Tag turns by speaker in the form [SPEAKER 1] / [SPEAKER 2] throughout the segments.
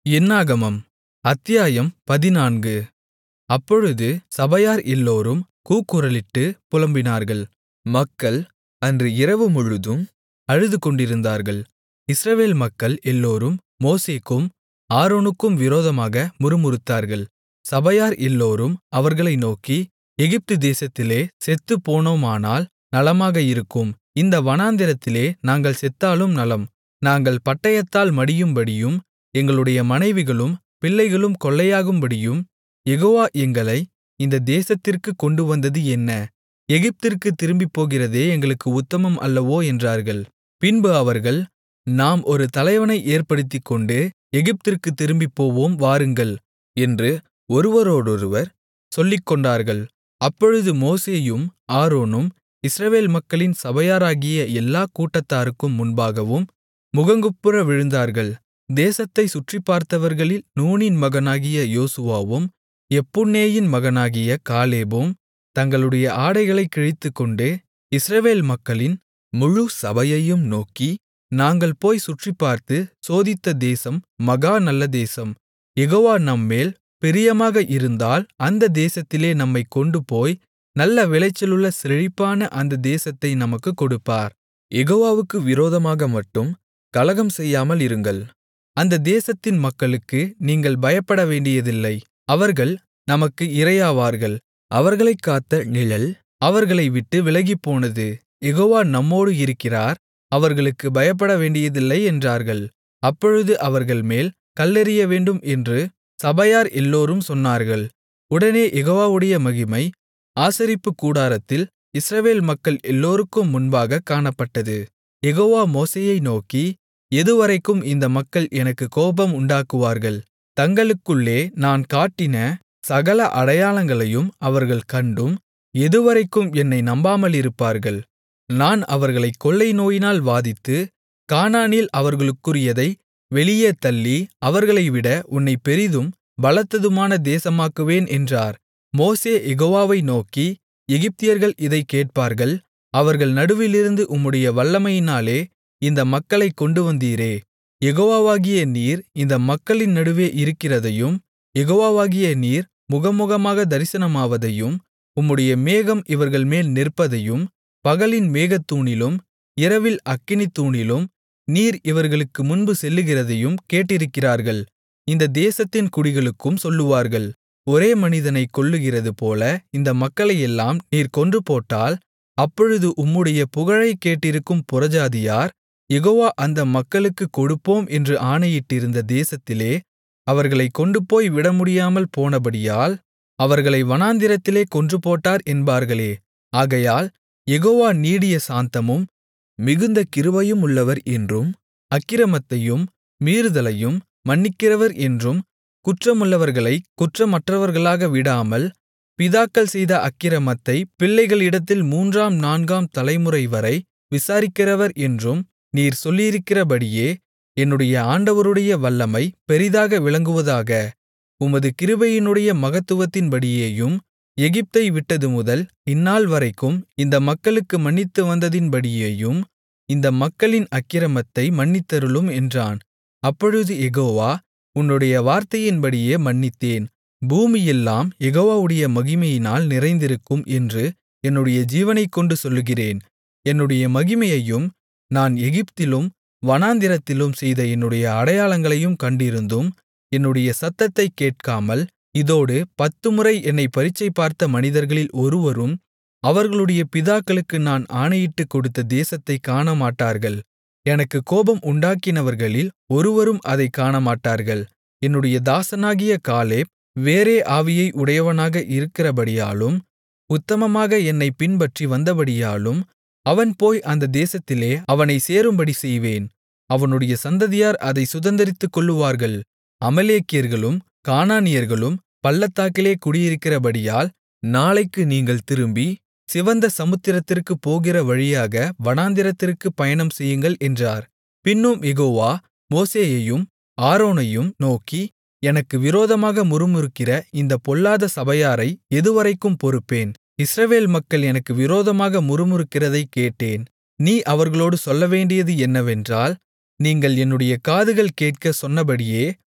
[SPEAKER 1] என்னாகமம் அத்தியாயம் பதினான்கு அப்பொழுது சபையார் எல்லோரும் கூக்குரலிட்டுப் புலம்பினார்கள் மக்கள் அன்று இரவுமுழுதும் அழுதுகொண்டிருந்தார்கள் இஸ்ரவேல் மக்கள் எல்லோரும் மோசேக்கும் ஆரோனுக்கும் விரோதமாக முறுமுறுத்தார்கள் சபையார் எல்லோரும் அவர்களை நோக்கி எகிப்து தேசத்திலே செத்துப்போனோமானால் நலமாக இருக்கும் இந்த வனாந்திரத்திலே நாங்கள் செத்தாலும் நலம் நாங்கள் பட்டயத்தால் மடியும்படியும் எங்களுடைய மனைவிகளும் பிள்ளைகளும் கொள்ளையாகும்படியும் யெகோவா எங்களை இந்த தேசத்திற்குக் கொண்டுவந்தது என்ன எகிப்திற்குத் திரும்பிப்போகிறதே எங்களுக்கு உத்தமம் அல்லவோ என்றார்கள் பின்பு அவர்கள் நாம் ஒரு தலைவனை ஏற்படுத்திக்கொண்டு எகிப்திற்குத் திரும்பிப்போவோம் வாருங்கள் என்று ஒருவரோடொருவர் சொல்லிக்கொண்டார்கள் அப்பொழுது மோசேயும் ஆரோனும் இஸ்ரவேல் மக்களின் சபையாராகிய எல்லாக் கூட்டத்தாருக்கும் முன்பாகவும் முகங்குப்புற விழுந்தார்கள் தேசத்தைச் சுற்றிப்பார்த்தவர்களில் நூனின் மகனாகிய யோசுவாவும் எப்புன்னேயின் மகனாகிய காலேபும் தங்களுடைய ஆடைகளைக் கிழித்துக்கொண்டு இஸ்ரவேல் மக்களின் முழு சபையையும் நோக்கி நாங்கள் போய் சுற்றிப்பார்த்து சோதித்த தேசம் மகா நல்ல தேசம் யெகோவா நம்மேல் பிரியமாக இருந்தால் அந்த தேசத்திலே நம்மைக் கொண்டுபோய் நல்ல விளைச்சலுள்ள செழிப்பான அந்த தேசத்தை நமக்குக் கொடுப்பார் யெகோவாவுக்கு விரோதமாக மட்டும் கலகம் செய்யாமல் இருங்கள் அந்த தேசத்தின் மக்களுக்கு நீங்கள் பயப்படவேண்டியதில்லை அவர்கள் நமக்கு இரையாவார்கள் அவர்களைக் காத்த நிழல் அவர்களை விட்டு விலகிப்போனது யெகோவா நம்மோடு இருக்கிறார் அவர்களுக்கு பயப்படவேண்டியதில்லை என்றார்கள் அப்பொழுது அவர்கள்மேல் கல்லெறியவேண்டும் என்று சபையார் எல்லோரும் சொன்னார்கள் உடனே யெகோவாவுடைய மகிமை ஆசரிப்புக் கூடாரத்தில் இஸ்ரவேல் மக்கள் எல்லோருக்கும் முன்பாகக் காணப்பட்டது யெகோவா மோசேயை நோக்கி எதுவரைக்கும் இந்த மக்கள் எனக்குக் கோபம் உண்டாக்குவார்கள் தங்களுக்குள்ளே நான் காட்டின சகல அடையாளங்களையும் அவர்கள் கண்டும் எதுவரைக்கும் என்னை நம்பாமலிருப்பார்கள் நான் அவர்களைக் கொள்ளை நோயினால் வாதித்து கானானில் அவர்களுக்குரியதை வெளியே தள்ளி அவர்களைவிட உன்னைப் பெரிதும் பலத்ததுமான தேசமாக்குவேன் என்றார் மோசே யெகோவாவை நோக்கி எகிப்தியர்கள் இதைக் கேட்பார்கள் அவர்கள் நடுவிலிருந்து உம்முடைய வல்லமையினாலே இந்த மக்களைக் கொண்டுவந்தீரே யெகோவாவாகிய நீர் இந்த மக்களின் நடுவே இருக்கிறதையும் யெகோவாவாகிய நீர் முகமுகமாக தரிசனமாவதையும் உம்முடைய மேகம் இவர்கள்மேல் நிற்பதையும் பகலின் மேகத்தூணிலும் இரவில் அக்கினித்தூணிலும் நீர் இவர்களுக்கு முன்பு செல்லுகிறதையும் கேட்டிருக்கிறார்கள் இந்த தேசத்தின் குடிகளுக்கும் சொல்லுவார்கள் ஒரே மனிதனைக் கொல்லுகிறது போல இந்த மக்களையெல்லாம் நீர் கொன்றுபோட்டால் அப்பொழுது உம்முடைய புகழைக் கேட்டிருக்கும் புறஜாதியார் யெகோவா அந்த மக்களுக்குக் கொடுப்போம் என்று ஆணையிட்டிருந்த தேசத்திலே அவர்களைக் கொண்டுபோய் விடமுடியாமல் போனபடியால் அவர்களை வனாந்திரத்திலே கொன்றுபோட்டார் என்பார்களே ஆகையால் யெகோவா நீடிய சாந்தமும் மிகுந்த கிருபையுமுள்ளவர் என்றும் அக்கிரமத்தையும் மீறுதலையும் மன்னிக்கிறவர் என்றும் குற்றமுள்ளவர்களைக் குற்றமற்றவர்களாக விடாமல் பிதாக்கள் செய்த அக்கிரமத்தை பிள்ளைகளிடத்தில் மூன்றாம் நான்காம் தலைமுறைவரை விசாரிக்கிறவர் என்றும் நீர் சொல்லியிருக்கிறபடியே என்னுடைய ஆண்டவருடைய வல்லமை பெரிதாக விளங்குவதாக உமது கிருபையினுடைய மகத்துவத்தின்படியேயும் எகிப்தை விட்டதுமுதல் இந்நாள்வரைக்கும் இந்த மக்களுக்கு மன்னித்து வந்ததின்படியேயும் இந்த மக்களின் அக்கிரமத்தை மன்னித்தருளும் என்றான் அப்பொழுது யெகோவா உன்னுடைய வார்த்தையின்படியே மன்னித்தேன் பூமியெல்லாம் யெகோவாவுடைய மகிமையினால் நிறைந்திருக்கும் என்று என்னுடைய ஜீவனைக்கொண்டு சொல்லுகிறேன் என்னுடைய மகிமையையும் நான் எகிப்திலும் வனாந்திரத்திலும் செய்த என்னுடைய அடையாளங்களையும் கண்டிருந்தும் என்னுடைய சத்தத்தைக் கேட்காமல் இதோடு பத்துமுறை என்னைப் பரீட்சை பார்த்த மனிதர்களில் ஒருவரும் அவர்களுடைய பிதாக்களுக்கு நான் ஆணையிட்டுக் கொடுத்த தேசத்தைக் காணமாட்டார்கள் எனக்குக் கோபம் உண்டாக்கினவர்களில் ஒருவரும் அதைக் காணமாட்டார்கள் என்னுடைய தாசனாகிய காலேப் வேறே ஆவியை உடையவனாக இருக்கிறபடியாலும் உத்தமமாக என்னைப் பின்பற்றி வந்தபடியாலும் அவன் போய் அந்த தேசத்திலே அவனைச் சேரும்படி செய்வேன் அவனுடைய சந்ததியார் அதைச் சுதந்தரித்துக்கொள்ளுவார்கள் அமலேக்கியர்களும் கானானியர்களும் பள்ளத்தாக்கிலே குடியிருக்கிறபடியால் நாளைக்கு நீங்கள் திரும்பி சிவந்த சமுத்திரத்திற்குப் போகிற வழியாக வனாந்திரத்திற்குப் பயணம் செய்யுங்கள் என்றார் பின்னும் யெகோவா மோசேயையும் ஆரோனையும் நோக்கி எனக்கு விரோதமாக முறுமுறுக்கிற இந்த பொல்லாத சபையாரை எதுவரைக்கும் பொறுப்பேன் இஸ்ரவேல் மக்கள் எனக்கு விரோதமாக முறுமுறுக்கிறதைக் கேட்டேன் நீ அவர்களோடு சொல்லவேண்டியது என்னவென்றால் நீங்கள் என்னுடைய காதுகள் கேட்கச் சொன்னபடியே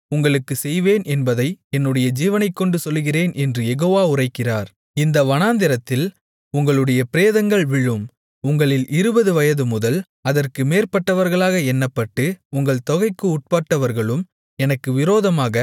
[SPEAKER 1] உங்களுக்குச் செய்வேன் என்பதை என்னுடைய ஜீவனைக்கொண்டு சொல்லுகிறேன் என்று யெகோவா உரைக்கிறார் இந்த வனாந்திரத்தில் உங்களுடைய பிரேதங்கள் விழும் உங்களில் இருபது வயதுமுதல் அதற்கு மேற்பட்டவர்களாக எண்ணப்பட்டு உங்கள் தொகைக்கு உட்பட்டவர்களும் எனக்கு விரோதமாக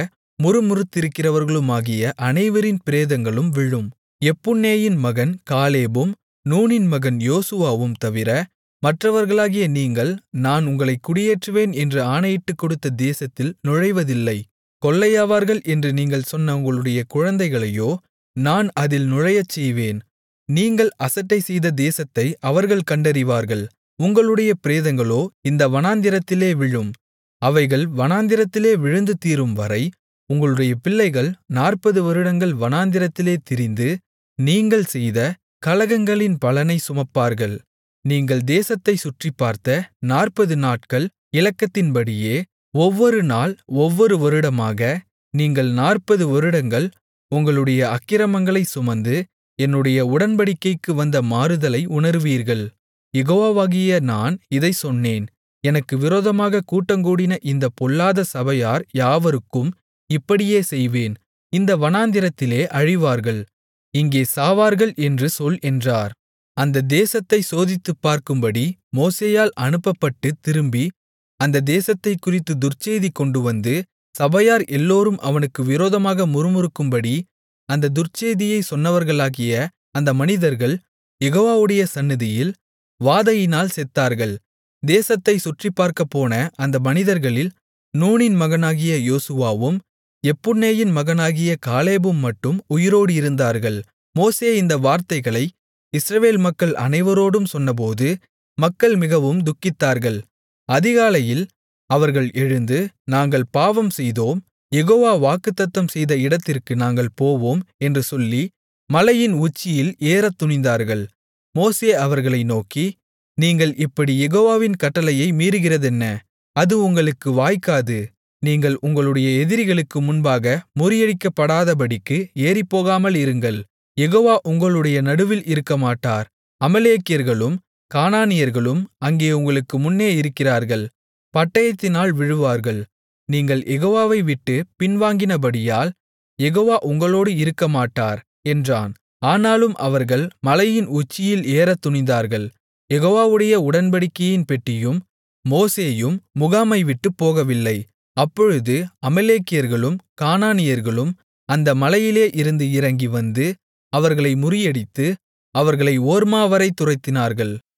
[SPEAKER 1] முறுமுறுத்திருக்கிறவர்களுமாகிய அனைவரின் பிரேதங்களும் விழும் எப்புன்னேயின் மகன் காலேபும் நூனின் மகன் யோசுவாவும் தவிர மற்றவர்களாகிய நீங்கள் நான் உங்களைக் குடியேற்றுவேன் என்று ஆணையிட்டுக் கொடுத்த தேசத்தில் நுழைவதில்லை கொள்ளையாவார்கள் என்று நீங்கள் சொன்ன உங்களுடைய குழந்தைகளையோ நான் அதில் நுழையச்செய்வேன் நீங்கள் அசட்டைசெய்த தேசத்தை அவர்கள் கண்டறிவார்கள் உங்களுடைய பிரேதங்களோ இந்த வனாந்திரத்திலே விழும் அவைகள் வனாந்திரத்திலே விழுந்து தீரும்வரை உங்களுடைய பிள்ளைகள் நாற்பது வருடங்கள் வனாந்திரத்திலே திரிந்து நீங்கள் செய்த கலகங்களின் பலனைச் சுமப்பார்கள் நீங்கள் தேசத்தைச் சுற்றிப்பார்த்த நாற்பது நாட்கள் இலக்கத்தின்படியே ஒவ்வொரு நாள் ஒவ்வொரு வருடமாக நீங்கள் நாற்பது வருடங்கள் உங்களுடைய அக்கிரமங்களைச் சுமந்து என்னுடைய உடன்படிக்கைக்கு வந்த மாறுதலை உணருவீர்கள் யெகோவாகிய நான் இதைச் சொன்னேன் எனக்கு விரோதமாகக் கூட்டங்கூடின இந்தப் பொல்லாத சபையார் யாவருக்கும் இப்படியே செய்வேன் இந்த வனாந்திரத்திலே அழிவார்கள் இங்கே சாவார்கள் என்று சொல் என்றார் அந்த தேசத்தைச் சோதித்துப் பார்க்கும்படி மோசேயால் அனுப்பப்பட்டுத் திரும்பி அந்த தேசத்தைக் குறித்து துர்ச்செய்தி கொண்டுவந்து சபையார் எல்லோரும் அவனுக்கு விரோதமாக முறுமுறுக்கும்படி அந்த துர்ச்செய்தியைச் சொன்னவர்களாகிய அந்த மனிதர்கள் யெகோவாவுடைய சந்நிதியில் வாதையினால் செத்தார்கள் தேசத்தைச் சுற்றிப்பார்க்கப்போன அந்த மனிதர்களில் நூனின் மகனாகிய யோசுவாவும் எப்புன்னேயின் மகனாகிய காலேபும் மட்டும் உயிரோடு இருந்தார்கள் மோசே இந்த வார்த்தைகளை இஸ்ரவேல் மக்கள் அனைவரோடும் சொன்னபோது மக்கள் மிகவும் துக்கித்தார்கள் அதிகாலையில் அவர்கள் எழுந்து நாங்கள் பாவம் செய்தோம் யெகோவா வாக்குத்தத்தம் செய்த இடத்திற்கு நாங்கள் போவோம் என்று சொல்லி மலையின் உச்சியில் ஏறத் துணிந்தார்கள் மோசே அவர்களை நோக்கி நீங்கள் இப்படி யெகோவாவின் கட்டளையை மீறுகிறதென்ன அது உங்களுக்கு வாய்க்காது நீங்கள் உங்களுடைய எதிரிகளுக்கு முன்பாக முறியடிக்கப்படாதபடிக்கு ஏறிப்போகாமல் இருங்கள் யெகோவா உங்களுடைய நடுவில் இருக்கமாட்டார் அமலேக்கியர்களும் கானானியர்களும் அங்கே உங்களுக்கு முன்னே இருக்கிறார்கள் பட்டயத்தினால் விழுவார்கள் நீங்கள் யெகோவாவை விட்டு பின்வாங்கினபடியால் யெகோவா உங்களோடு இருக்கமாட்டார் என்றான் ஆனாலும் அவர்கள் மலையின் உச்சியில் ஏறத் துணிந்தார்கள் யெகோவாவுடைய உடன்படிக்கையின் பெட்டியும் மோசேயும் முகாமை விட்டுப் போகவில்லை அப்பொழுது அமலேக்கியர்களும் கானானியர்களும் அந்த மலையிலே இருந்து இறங்கி வந்து அவர்களை முறியடித்து அவர்களை ஓர்மாவரை துரத்தினார்கள்